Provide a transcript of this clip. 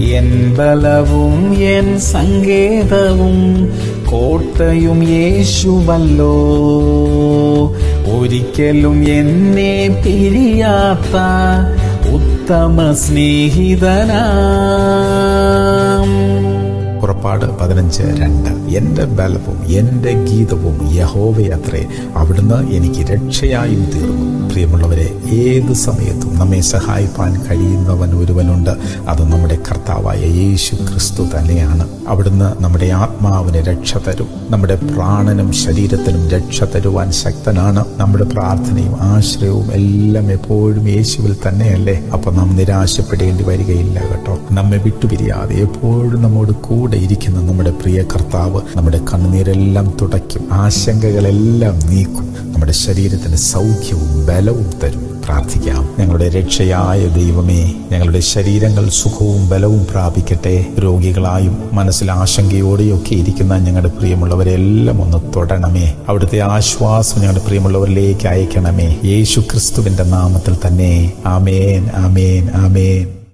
N ബലവും N സങ്കേതവും കോട്ടയും യേശുവല്ലോ ഒരിക്കലും എന്നെ പിരിയാത്ത ഉത്തമ സ്നേഹിതനാം പുറപ്പാട് പതിനഞ്ച് രണ്ട് എന്റെ ബലവും എന്റെ ഗീതവും യഹോവയത്രേ അവിടുന്ന് എനിക്ക് രക്ഷയായും തീർന്നു പ്രിയമുള്ളവരെ ഏത് സമയത്തും നമ്മെ സഹായിപ്പാൻ കഴിയുന്നവൻ ഒരുവനുണ്ട് അത് നമ്മുടെ കർത്താവായ യേശു ക്രിസ്തു തന്നെയാണ് അവിടുന്ന് നമ്മുടെ ആത്മാവിന് രക്ഷ തരും നമ്മുടെ പ്രാണനും ശരീരത്തിനും രക്ഷ തരുവാൻ ശക്തനാണ് നമ്മുടെ പ്രാർത്ഥനയും ആശ്രയവും എല്ലാം എപ്പോഴും യേശുവിൽ തന്നെയല്ലേ അപ്പൊ നാം നിരാശപ്പെടേണ്ടി വരികയില്ല കേട്ടോ നമ്മെ വിട്ടുപിരിയാതെ എപ്പോഴും നമ്മോട് കൂടെ ഇരിക്കുന്ന നമ്മുടെ പ്രിയ കർത്താവ് നമ്മുടെ കണ്ണുനീരെല്ലാം തുടയ്ക്കും ആശങ്കകളെല്ലാം നീക്കും നമ്മുടെ ശരീരത്തിന് സൗഖ്യവും ബലവും തരും പ്രാർത്ഥിക്കാം ഞങ്ങളുടെ രക്ഷയായ ദൈവമേ ഞങ്ങളുടെ ശരീരങ്ങൾ സുഖവും ബലവും പ്രാപിക്കട്ടെ രോഗികളായും മനസ്സിൽ ആശങ്കയോടെയൊക്കെ ഇരിക്കുന്ന ഞങ്ങളുടെ പ്രിയമുള്ളവരെല്ലാം ഒന്ന് തൊടണമേ അവിടുത്തെ ആശ്വാസം ഞങ്ങളുടെ പ്രിയമുള്ളവരിലേക്ക് അയക്കണമേ യേശു ക്രിസ്തുവിന്റെ നാമത്തിൽ തന്നെ ആമേൻ ആമേൻ ആമേൻ